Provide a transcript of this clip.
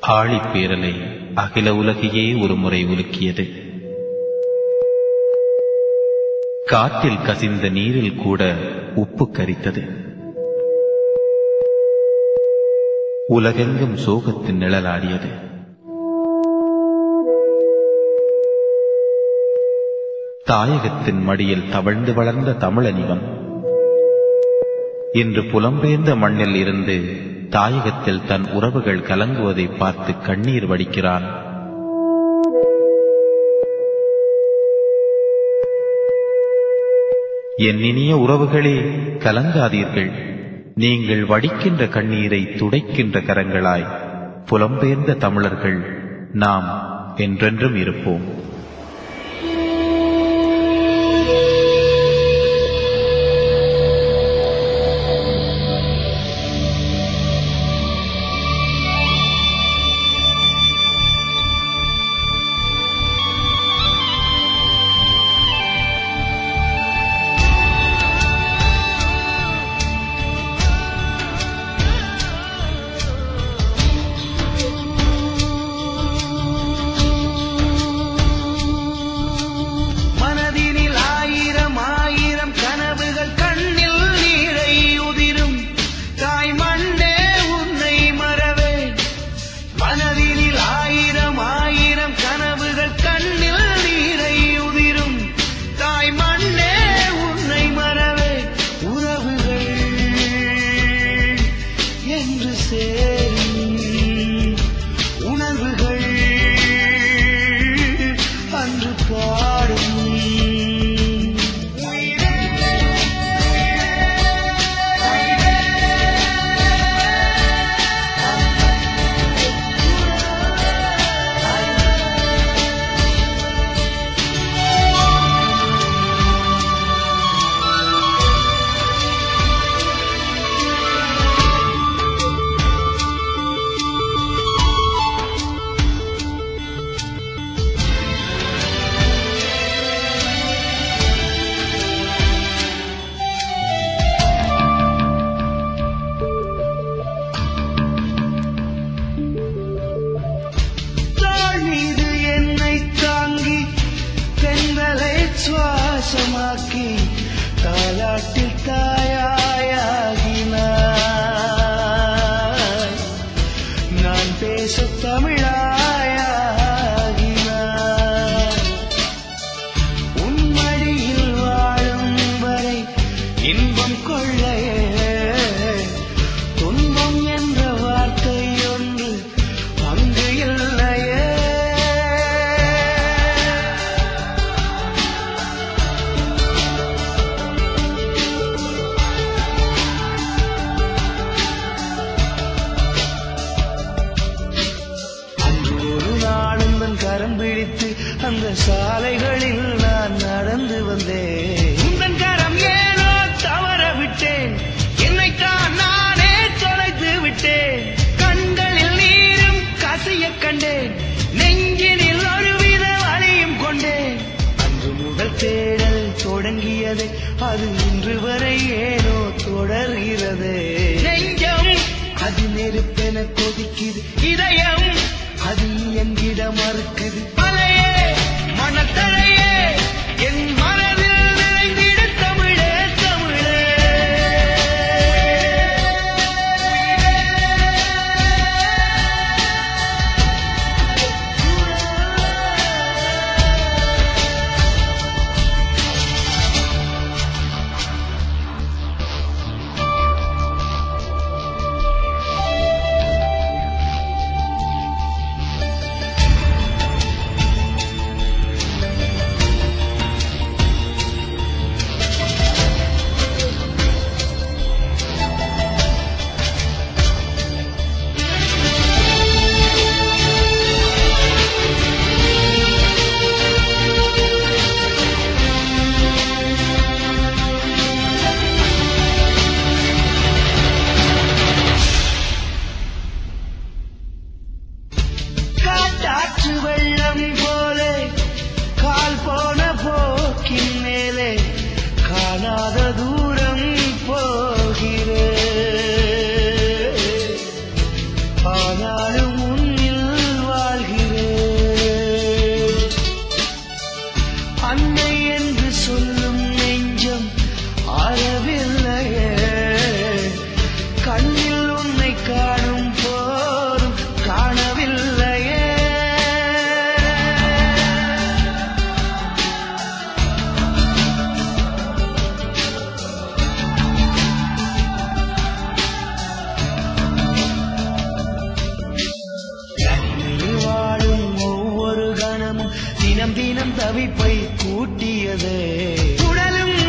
ஆழிப்பேரலை அகில உலகையே ஒரு முறை உலுக்கியது காற்றில் கசிந்த நீரில் கூட உப்பு கரித்தது உலகெங்கும் சோகத்தின் நிழலாடியது தாயகத்தின் மடியில் தவழ்ந்து வளர்ந்த தமிழனிவன் இன்று புலம்பெயர்ந்த மண்ணில் இருந்து தாயகத்தில் தன் உறவுகள் கலங்குவதை பார்த்து கண்ணீர் வடிக்கிறான் என் இனிய உறவுகளே கலங்காதீர்கள் நீங்கள் வடிக்கின்ற கண்ணீரை துடைக்கின்ற கரங்களாய் புலம்பெயர்ந்த தமிழர்கள் நாம் என்றென்றும் இருப்போம் மனதினில் ஆயிரம் ஆயிரம் கனவுகள் கண்ணில் நீரை உதிரும் தாய் மண்ணே உன்னை மறவே மனதினில் ஆயிரம் ஆயிரம் கனவுகள் கண்ணில் நீரை உதிரும் தாய் மண்ணே உன்னை மறவே உறவுகள் என்று சேரும் உணர்வுகள் அன்று பாடும் தாழ் மீது என்னை தாங்கி பெண்களை சுவாசமாக்கி தாலாட்டில் தாயாயாகினாய் நான் பேச தமிழாயாகினாய் உன் மடியில் வாழும் வரை இன்பம் கொள்ளையே துன்பம் என்ற வார்த்தை ஒன்று அங்கு இல்லையே அன்று ஒரு நாளும் தன் கரம் பிடித்து அந்த சாலைகளில் நான் நடந்து வந்தேன் உந்தன் கரம் ஏனோ தவற விட்டேன் என்னைத்தான் நானே தொலைத்து விட்டேன் கண்களில் நீரும் கசிய கண்டேன் நெஞ்சினில் ஒருவித வலியும் கொண்டேன் அன்று முதல் தேடல் தொடங்கியது அது இன்று வரை ஏனோ தொடர்கிறது நெஞ்சம் அது நெருப்பென கொதிக்குது இதயம் அது என்கிட மறுக்குது மலையே மனத்தழையே என் மனதில் நிறைந்திட தமிழே தமிழே தினம் தினம் தவிப்பை கூட்டியதே உடலும்